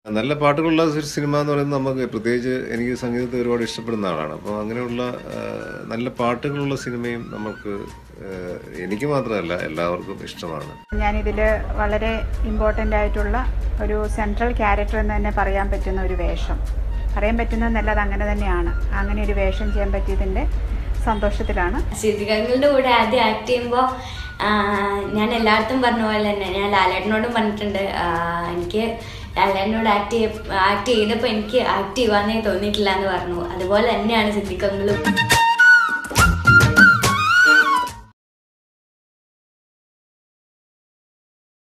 നല്ല പാട്ടുകളുള്ള ഒരു സിനിമ എന്ന് പറയുന്നത് നമുക്ക് പ്രത്യേകിച്ച് എനിക്ക് സംഗീതത്തെ ഒരുപാട് ഇഷ്ടപ്പെടുന്ന ആളാണ് അപ്പോൾ അങ്ങനെയുള്ള ആ, നല്ല പാട്ടുകളുള്ള സിനിമയും നമുക്ക് ആ, എനിക്ക് മാത്രമല്ല എല്ലാവർക്കും ഇഷ്ടമാണ് ഞാനിതിൽ വളരെ ഇമ്പോർട്ടൻ്റ് ആയിട്ടുള്ള ഒരു സെൻട്രൽ ക്യാരക്ടർ എന്ന് തന്നെ പറയാൻ പറ്റുന്ന ഒരു വേഷം പറയാൻ പറ്റുന്നതെന്നല്ല അത് അങ്ങനെ തന്നെയാണ് അങ്ങനെ ഒരു വേഷം ചെയ്യാൻ പറ്റിയതിൻ്റെ സന്തോഷത്തിലാണ് സിദ്ധികങ്ങളുടെ കൂടെ ആദ്യം ആക്ട് ചെയ്യുമ്പോൾ ഞാൻ എല്ലായിടത്തും പറഞ്ഞ പോലെ തന്നെ ഞാൻ ലാലേട്ടനോടും പറഞ്ഞിട്ടുണ്ട് ആ, എനിക്ക് ലാലേട്ടനോട് ആക്ട് ചെയ്യ ആക്ട് ചെയ്തപ്പോൾ എനിക്ക് ആക്ട് ചെയ്യുവാന്നേ തോന്നിയിട്ടില്ല എന്ന് പറഞ്ഞു അതുപോലെ തന്നെയാണ് സിദ്ധിക്കങ്ങളും